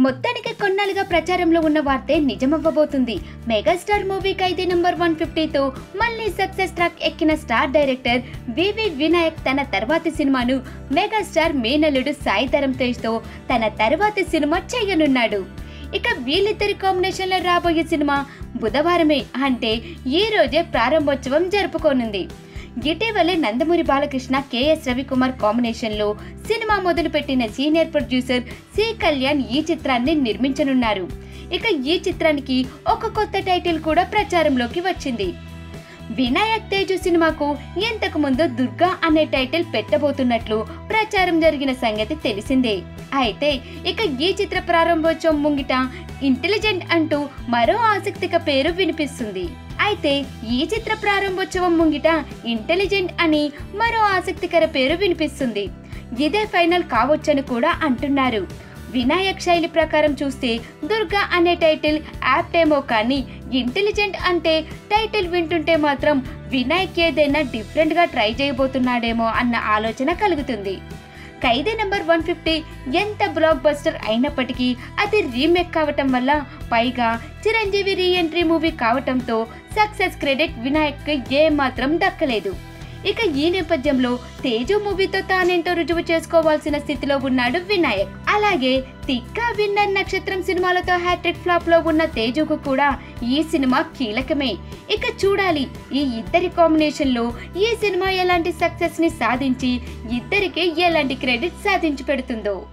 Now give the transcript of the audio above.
మొత్తానికి కొన్నాళ్ళుగా ప్రచారంలో ఉన్న వార్తే నిజమవ్వబోతుంది megastar movie Khaidi number one ఫిఫ్టీతో మళ్ళీ సక్సెస్ ట్రాక్ ఎక్కిన స్టార్ డైరెక్టర్ వివి వినాయక్ తన తర్వాతి సినిమాను మెగాస్టార్ మేనల్లుడు సాయి ధరమ్ తేజ్తో తన తర్వాతి సినిమా చేయనున్నాడు ఇక వీళ్ళిద్దరి కాంబినేషన్లో రాబోయే సినిమా బుధవారమే అంటే ఈ రోజే ప్రారంభోత్సవం జరుపుకోనుంది ఇటీవలే నందమూరి బాలకృష్ణ కేఎస్ రవికుమార్ కాంబినేషన్లో సినిమా మొదలుపెట్టిన సీనియర్ ప్రొడ్యూసర్ సి కళ్యాణ్ ఈ చిత్రాన్ని నిర్మించనున్నారు ఇక ఈ చిత్రానికి ఒక కొత్త టైటిల్ కూడా ప్రచారంలోకి వచ్చింది వినాయక్ తేజు సినిమాకు ఇంతకు ముందు దుర్గా అనే టైటిల్ పెట్టబోతున్నట్లు ప్రచారం జరిగిన సంగతి తెలిసిందే అయితే ఇక ఈ చిత్ర ప్రారంభోత్సవం ముంగిట ఇంటెలిజెంట్ అంటూ మరో ఆసక్తిక పేరు వినిపిస్తుంది అయితే ఈ చిత్ర ప్రారంభోత్సవం ముంగిట ఇంటెలిజెంట్ అని మరో ఆసక్తికర పేరు వినిపిస్తుంది ఇదే ఫైనల్ కావచ్చని కూడా అంటున్నారు వినాయక్ శైలి ప్రకారం చూస్తే దుర్గా అనే టైటిల్ యాప్టేమో కానీ ఇంటెలిజెంట్ అంటే టైటిల్ వింటుంటే మాత్రం వినాయక్ ఏదైనా డిఫరెంట్గా ట్రై చేయబోతున్నాడేమో అన్న ఆలోచన కలుగుతుంది ఖైదీ నెంబర్ వన్ ఫిఫ్టీ ఎంత బ్లాక్ బస్టర్ అయినప్పటికీ అది రీమేక్ కావటం వల్ల పైగా చిరంజీవి రీ ఎంట్రీ మూవీ కావటంతో సక్సెస్ క్రెడిట్ వినాయక్కి ఏ మాత్రం దక్కలేదు ఇక ఈ నేపథ్యంలో తేజు మూవీతో తానేంటో రుజువు చేసుకోవాల్సిన స్థితిలో ఉన్నాడు వినాయక్ అలాగే తిక్కా విన్నర్ నక్షత్రం సినిమాలతో హ్యాట్రిక్ ఫ్లాప్ లో ఉన్న తేజుకు కూడా ఈ సినిమా కీలకమే ఇక చూడాలి ఈ ఇద్దరి కాంబినేషన్ లో ఈ సినిమా ఎలాంటి సక్సెస్ ని సాధించి ఇద్దరికి ఎలాంటి క్రెడిట్ సాధించి పెడుతుందో